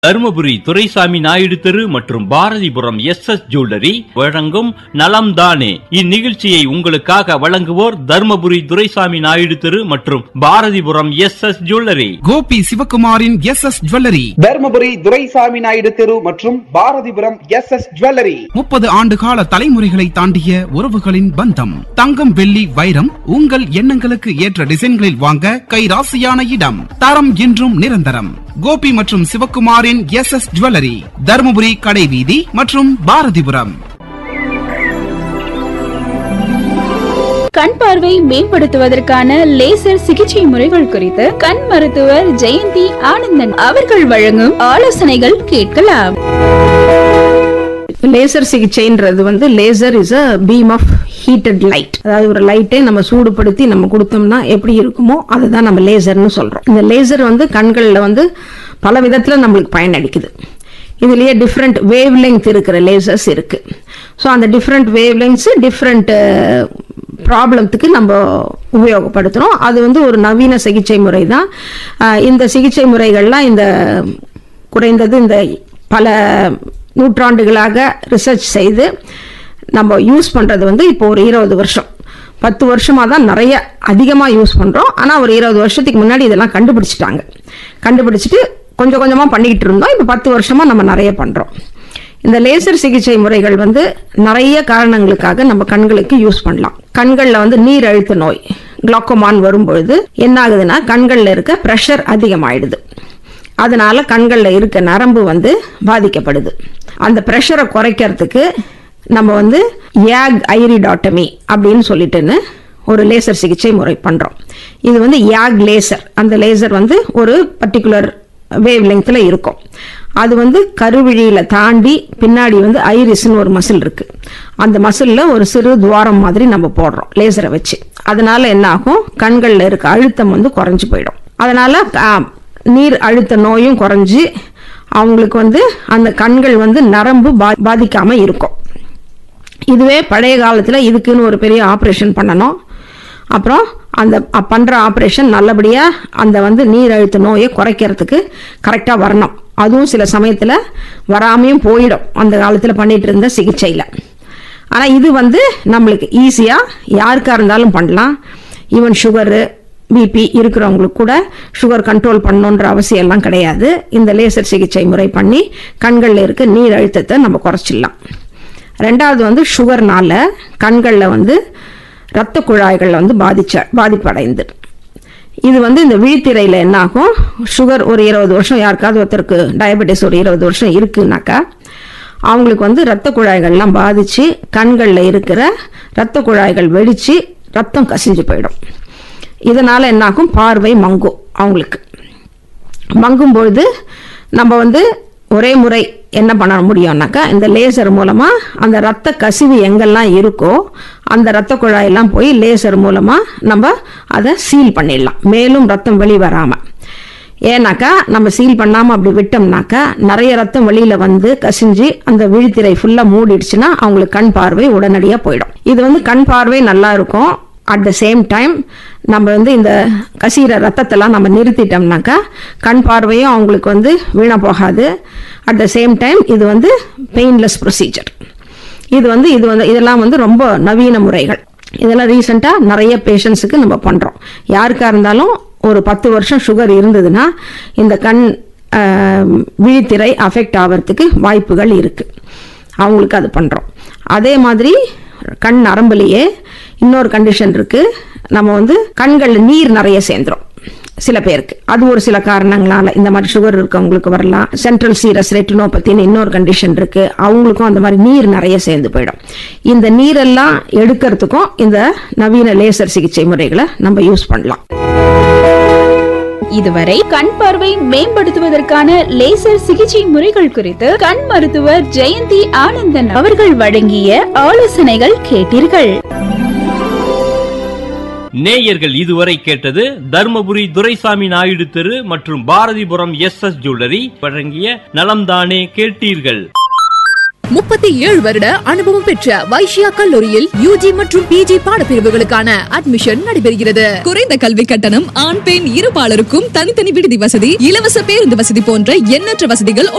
தருமபுரி துரைசாமி நாயுடு தெரு மற்றும் Bharathipuram S S jewellery வழங்கும் நலம் தானே இந்நிகழ்ச்சியை உங்களுக்காக வழங்குவோர் தருமபுரி துரைசாமி நாயுடு தெரு மற்றும் Bharathipuram S S jewellery Gopi சிவகுமாரின் S S jewellery Dharmapuri Duraisamy Naidu தெரு மற்றும் பாரதிபுரம் எஸ் எஸ் ஜுவல்லரி முப்பது ஆண்டு கால தலைமுறைகளை தாண்டிய உறவுகளின் பந்தம் தங்கம் வெள்ளி வைரம் உங்கள் எண்ணங்களுக்கு ஏற்ற டிசைன்களில் வாங்க கைராசியான இடம் தரம் என்றும் நிரந்தரம் கோபி மற்றும் சிவகுமாரின் எஸ் எஸ் ஜுவல்லரி தருமபுரி கடைவீதி மற்றும் பாரதிபுரம் கண் பார்வை மேம்படுத்துவதற்கான லேசர் சிகிச்சை முறைகள் குறித்து கண் மருத்துவர் ஜெயந்தி ஆனந்தன் அவர்கள் வழங்கும் ஆலோசனைகள் கேட்கலாம் லேசர் சிகிச்சைன்றது வந்து laser is a beam of heated light அதாவது ஒரு லைட்டை நம்ம சூடுபடுத்தி நம்ம கொடுத்தோம்னா எப்படி இருக்குமோ அதுதான் நம்ம லேசர்னு சொல்றோம் இந்த லேசர் வந்து கண்களில் வந்து பல விதத்துல நம்மளுக்கு பயனளிக்குது இதுலயே டிஃப்ரெண்ட் வேவ் லெங்த் இருக்கிற லேசர்ஸ் இருக்கு ஸோ அந்த டிஃப்ரெண்ட் வேவ் லெங்க்ஸ் டிஃப்ரெண்ட் ப்ராப்ளத்துக்கு நம்ம உபயோகப்படுத்துகிறோம் அது வந்து ஒரு நவீன சிகிச்சை முறை தான் அஹ் இந்த சிகிச்சை முறைகள்லாம் இந்த குறைந்தது இந்த பல நூற்றாண்டுகளாக ரிசர்ச் செய்து நம்ம யூஸ் பண்ணுறது வந்து இப்போ ஒரு இருபது வருஷம் பத்து வருஷமாக தான் நிறைய அதிகமாக யூஸ் பண்ணுறோம் ஆனால் ஒரு இருபது வருஷத்துக்கு முன்னாடி இதெல்லாம் கண்டுபிடிச்சிட்டாங்க கண்டுபிடிச்சிட்டு கொஞ்சம் கொஞ்சமாக பண்ணிக்கிட்டு இருந்தோம் இப்போ பத்து வருஷமாக நம்ம நிறைய பண்ணுறோம் இந்த லேசர் சிகிச்சை முறைகள் வந்து நிறைய காரணங்களுக்காக நம்ம கண்களுக்கு யூஸ் பண்ணலாம் கண்களில் வந்து நீர் அழுத்த நோய் குளோக்கோமான் வரும்பொழுது என்ன ஆகுதுன்னா கண்களில் இருக்க ப்ரெஷர் அதிகமாயிடுது அதனால கண்களில் இருக்க நரம்பு வந்து பாதிக்கப்படுது அந்த ப்ரெஷரை குறைக்கிறதுக்கு நம்ம வந்து யாக் ஐரிடாட்டமி அப்படின்னு சொல்லிட்டுன்னு ஒரு லேசர் சிகிச்சை முறை பண்ணுறோம் இது வந்து யாக் லேசர் அந்த லேசர் வந்து ஒரு பர்டிகுலர் வேவ் லெங்க்த்தில் இருக்கும் அது வந்து கருவிழியில் தாண்டி பின்னாடி வந்து ஐரிஸ்னு ஒரு மசில் இருக்கு அந்த மசிலில் ஒரு சிறு துவாரம் மாதிரி நம்ம போடுறோம் லேசரை வச்சு அதனால என்ன ஆகும் கண்களில் இருக்க அழுத்தம் வந்து குறைஞ்சு போயிடும் அதனால ஆ, நீர் அழுத்த நோயும் குறைஞ்சி அவங்களுக்கு வந்து அந்த கண்கள் வந்து நரம்பு பா பாதிக்காம இருக்கும் இதுவே பழைய காலத்தில் இதுக்குன்னு ஒரு பெரிய ஆப்ரேஷன் பண்ணணும் அப்புறம் அந்த அ- பண்ற ஆப்ரேஷன் நல்லபடியாக அந்த வந்து நீர் அழுத்த நோயை குறைக்கிறதுக்கு கரெக்டாக வரணும் அதுவும் சில சமயத்தில் வராமையும் போயிடும் அந்த காலத்தில் பண்ணிட்டு இருந்த சிகிச்சையில் ஆனால் இது வந்து நம்மளுக்கு ஈஸியாக யாருக்காக இருந்தாலும் பண்ணலாம் ஈவன் சுகரு பிபி இருக்கிறவங்களுக்கு கூட சுகர் கண்ட்ரோல் பண்ணணுன்ற அவசியம் எல்லாம் கிடையாது இந்த லேசர் சிகிச்சை முறை பண்ணி கண்களில் இருக்க நீர் அழுத்தத்தை நம்ம குறைச்சிடலாம் ரெண்டாவது வந்து சுகர்னால கண்களில் வந்து இரத்த குழாய்கள் வந்து பாதிச்ச பாதிப்படைந்து இது வந்து இந்த விழித்திரையில் என்ன ஆகும் சுகர் ஒரு இருபது வருஷம் யாருக்காவது ஒருத்தருக்கு டயபெட்டிஸ் ஒரு இருபது வருஷம் இருக்குனாக்கா அவங்களுக்கு வந்து இரத்த குழாய்கள்லாம் பாதிச்சு கண்களில் இருக்கிற இரத்த குழாய்கள் வெடிச்சு ரத்தம் கசிஞ்சு போயிடும் இதனால என்ன ஆகும் பார்வை மங்கும் அவங்களுக்கு மங்கும் பொழுது நம்ம வந்து ஒரே முறை என்ன பண்ண முடியும்னாக்கா இந்த லேசர் மூலமா அந்த ரத்த கசிவு எங்கெல்லாம் இருக்கோ அந்த ரத்த குழாயெல்லாம் போய் லேசர் மூலமா நம்ம அதை சீல் பண்ணிடலாம் மேலும் ரத்தம் வெளி வராம ஏன்னாக்கா நம்ம சீல் பண்ணாம அப்படி விட்டோம்னாக்கா நிறைய ரத்தம் வெளியில வந்து கசிஞ்சு அந்த விழித்திரை ஃபுல்லா மூடிடுச்சுன்னா அவங்களுக்கு கண் பார்வை உடனடியா போயிடும் இது வந்து கண் பார்வை நல்லா இருக்கும் அட் த சேம் டைம் நம்ம வந்து இந்த கசிகிற ரத்தத்தெல்லாம் நம்ம நிறுத்திட்டோம்னாக்கா கண் பார்வையும் அவங்களுக்கு வந்து வீணா போகாது அட் த சேம் டைம் இது வந்து பெயின்லெஸ் ப்ரொசீஜர் இது வந்து இது வந்து இதெல்லாம் வந்து ரொம்ப நவீன முறைகள் இதெல்லாம் ரீசெண்டாக நிறைய பேஷண்ட்ஸுக்கு நம்ம பண்ணுறோம் யாருக்கா இருந்தாலும் ஒரு பத்து வருஷம் சுகர் இருந்ததுன்னா இந்த கண் ஆஹ், விழித்திரை அஃபெக்ட் ஆகிறதுக்கு வாய்ப்புகள் இருக்குது அவங்களுக்கு அது பண்ணுறோம் அதே மாதிரி கண் நரம்புலையே இன்னொரு கண்டிஷன் இருக்கு நம்ம வந்து கண்களில் நீர் நிறைய சேர்ந்துரும் சில பேருக்கு அது ஒரு சில காரணங்களால இந்த மாதிரி சுகர் இருக்கவங்களுக்கு வரலாம் சென்ட்ரல் சீரஸ் ரெட்டினோபத்தின்னு இன்னொரு கண்டிஷன் இருக்கு அவங்களுக்கும் அந்த மாதிரி நீர் நிறைய சேர்ந்து போயிடும் இந்த நீரெல்லாம் எடுக்கிறதுக்கும் இந்த நவீன லேசர் சிகிச்சை முறைகளை நம்ம யூஸ் பண்ணலாம் இதுவரை கண் பார்வை மேம்படுத்துவதற்கான லேசர் சிகிச்சை முறைகள் குறித்து கண் மருத்துவர் ஜெயந்தி ஆனந்தன் அவர்கள் வழங்கிய ஆலோசனைகள் கேட்டீர்கள் நேயர்கள் இதுவரை கேட்டது தர்மபுரி துரைசாமி நாயுடு தெரு மற்றும் பாரதிபுரம் எஸ் எஸ் ஜுவல்லரி வழங்கிய நலம்தானே கேட்டீர்கள் முப்பத்தி ஏழு வருட அனுபவம் பெற்ற வைஷ்யா கல்லூரியில் யூஜி மற்றும் பிஜி பாடப்பிரிவுகளுக்கான அட்மிஷன் நடைபெறுகிறது குறைந்த கல்வி கட்டணம் ஆண் பெண் இருபாலருக்கும் தனித்தனி விடுதி வசதி இலவச பேருந்து வசதி போன்ற எண்ணற்ற வசதிகள்